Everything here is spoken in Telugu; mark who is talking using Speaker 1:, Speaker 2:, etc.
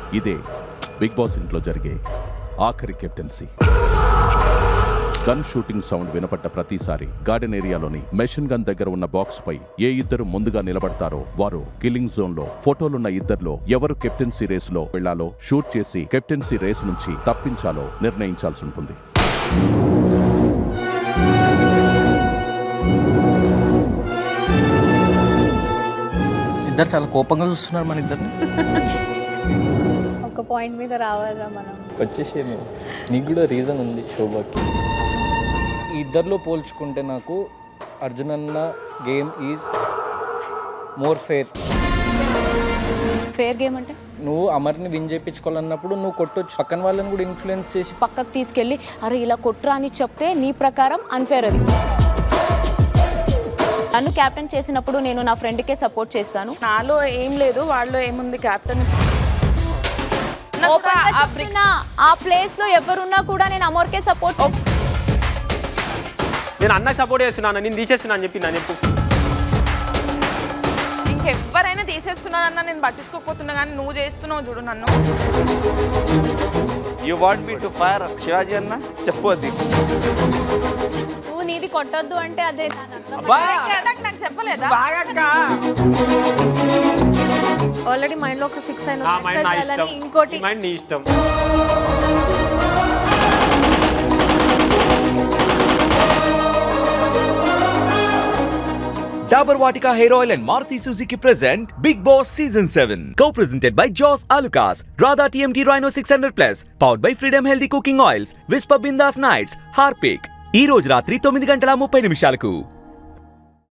Speaker 1: ఇదే బిగ్ బాస్ ఇంట్లో జరిగే ఆఖరి కెప్టెన్సీ గన్ షూటింగ్ సౌండ్ వినపడ్డ ప్రతిసారి గార్డెన్ ఏరియాలోని మెషిన్ గన్ దగ్గర ఉన్న బాక్స్ పై ఏ ఇద్దరు ముందుగా నిలబడతారో వారు కిల్లింగ్ జోన్ లో ఫోటోలున్న ఇద్దరిలో ఎవరు కెప్టెన్సీ రేసులో వెళ్లాలో షూట్ చేసి కెప్టెన్సీ రేసు నుంచి తప్పించాలో నిర్ణయించాల్సి ఉంటుంది
Speaker 2: ఇద్దరు చాలా కోపంగా చూస్తున్నారు మన ఇద్దరిని
Speaker 3: ఒక పాయింట్ మీద రావాలా మనం
Speaker 2: వచ్చేసేమో నీకు కూడా రీజన్ ఉంది శోభకి ఈ ఇద్దరిలో పోల్చుకుంటే నాకు అర్జున్ అన్న game is more fair
Speaker 3: fair game అంటే
Speaker 2: నువ్వు అమర్ని విన్ చేయించుకోవాలన్నప్పుడు నువ్వు కొట్టొచ్చు పక్కన వాళ్ళని కూడా ఇన్ఫ్లుయెన్స్ చేసి
Speaker 3: పక్కకు తీసుకెళ్ళి అరే ఇలా కొట్టురా అని చెప్తే నీ ప్రకారం అన్ఫేర్ అది నన్ను క్యాప్టెన్ చేసినప్పుడు నేను నా ఫ్రెండ్కే సపోర్ట్ చేస్తాను
Speaker 4: నాలో ఏం లేదు వాళ్ళు ఏముంది కెప్టెన్
Speaker 3: Open గా చెప్తున్నా, ఆ ప్లేస్ లో ఎవరున్నా కూడా నేను అమోర్కే సపోర్ట్
Speaker 5: నేను అన్నకు సపోర్ట్ చేస్తున్నాను నేను తీసేస్తున్నా అని చెప్పి నేను చెప్పు
Speaker 4: ఇంకెవ్వరైనా తీసేస్తున్నానన్నా నేను పట్టించుకోకపోతున్నా కానీ నువ్వు చేస్తున్నావు చూడు నన్ను
Speaker 6: you want me to fire Shivaji అన్న చెప్పు అది
Speaker 3: నువ్వు నీది కొట్టొద్దు అంటే అదే దాని అర్థం
Speaker 4: ఇందాక నాకు చెప్పలేదా
Speaker 3: ఆల్రెడీ మైండ్ లో ఒక ఫిక్స్ అయిన
Speaker 5: నా మైండ్ నా ఇష్టం
Speaker 3: ఇంకోటి
Speaker 5: నీ మైండ్ నీ ఇష్టం
Speaker 7: Dabur Vatika Hair Oil and Maruti Suzuki present Big Boss Season 7. Co-presented by Joss Alucas, Radha TMT Rhino 600 Plus, powered by Freedom Healthy Cooking Oils, Whisper Bindas Nights, Harpic. ఈ రోజు రాత్రి తొమ్మిది గంటల ముప్పై నిమిషాలకు